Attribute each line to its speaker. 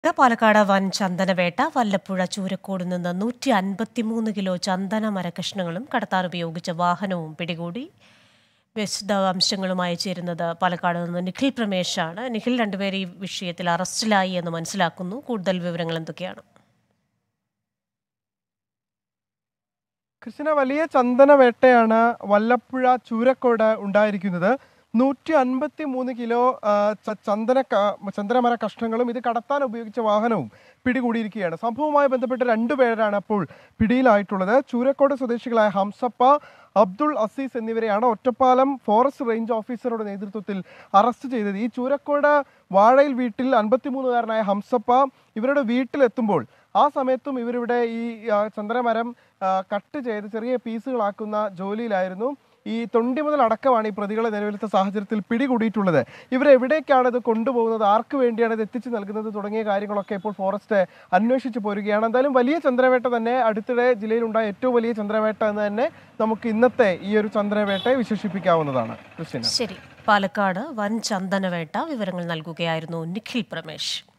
Speaker 1: പാലക്കാട് വൻ ചന്ദനവേട്ട വല്ലപ്പുഴ ചൂരക്കോട് നിന്ന് നൂറ്റി അൻപത്തിമൂന്ന് കിലോ ചന്ദന മരകഷ്ണങ്ങളും കടത്താൻ ഉപയോഗിച്ച വാഹനവും പിടികൂടി വിശദാംശങ്ങളുമായി ചേരുന്നത് പാലക്കാട് നിന്ന് നിഖിൽ പ്രമേശാണ് നിഖിൽ രണ്ടുപേർ ഈ വിഷയത്തിൽ അറസ്റ്റിലായി എന്ന് മനസ്സിലാക്കുന്നു കൂടുതൽ വിവരങ്ങൾ എന്തൊക്കെയാണ്
Speaker 2: കൃഷ്ണ വലിയ ചന്ദനവേട്ടയാണ് വല്ലപ്പുഴ ചൂരക്കോട് ഉണ്ടായിരിക്കുന്നത് നൂറ്റി അൻപത്തി മൂന്ന് കിലോ ആ, ച- ചന്ദന ക- ചന്ദനമര കഷ്ണങ്ങളും ഇത് കടത്താൻ ഉപയോഗിച്ച വാഹനവും പിടികൂടിയിരിക്കുകയാണ് സംഭവവുമായി ബന്ധപ്പെട്ട് രണ്ടുപേരാണ് അപ്പോൾ പിടിയിലായിട്ടുള്ളത് ചൂരക്കോട് സ്വദേശികളായ ഹംസപ്പ അബ്ദുൾ അസീസ് എന്നിവരെയാണ് ഒറ്റപ്പാലം ഫോറസ്റ്റ് റേഞ്ച് ഓഫീസറുടെ നേതൃത്വത്തിൽ അറസ്റ്റ് ചെയ്തത് ഈ ചൂരക്കോട് വാഴയിൽ വീട്ടിൽ അൻപത്തിമൂന്നുകാരനായ ഹംസപ്പ ഇവരുടെ വീട്ടിലെത്തുമ്പോൾ ആ സമയത്തും ഇവരിവിടെ ഈ ആ, ചന്ദനമരം ആ, കട്ട് ചെയ്ത് ചെറിയ പീസുകളാക്കുന്ന ജോലിയിലായിരുന്നു ഈ തൊണ്ടി മുതൽ അടക്കമാണ് ഈ പ്രതികളെ നിലവിലത്തെ സാഹചര്യത്തിൽ പിടികൂടിയിട്ടുള്ളത് ഇവരെവിടേക്കാണ് ഇത് കൊണ്ടുപോകുന്നത് ആർക്ക് വേണ്ടിയാണ് ഇത് എത്തിച്ചു നൽകുന്നത് തുടങ്ങിയ കാര്യങ്ങളൊക്കെ ഇപ്പോൾ ഫോറസ്റ്റ് അന്വേഷിച്ചു പോരുകയാണ് എന്തായാലും വലിയ ചന്ദ്രവേട്ട തന്നെ അടുത്തിടെ ജില്ലയിലുണ്ടായ ഏറ്റവും വലിയ ചന്ദ്രവേട്ട എന്ന് തന്നെ നമുക്ക് ഇന്നത്തെ ഈ ഒരു ചന്ദ്രവേട്ടയെ വിശേഷിപ്പിക്കാവുന്നതാണ് ക്രിസ്ത്യന
Speaker 1: ശരി പാലക്കാട് വൻ ചന്ദനവേട്ട വിവരങ്ങൾ നൽകുകയായിരുന്നു നിഖിൽ പ്രമേശ്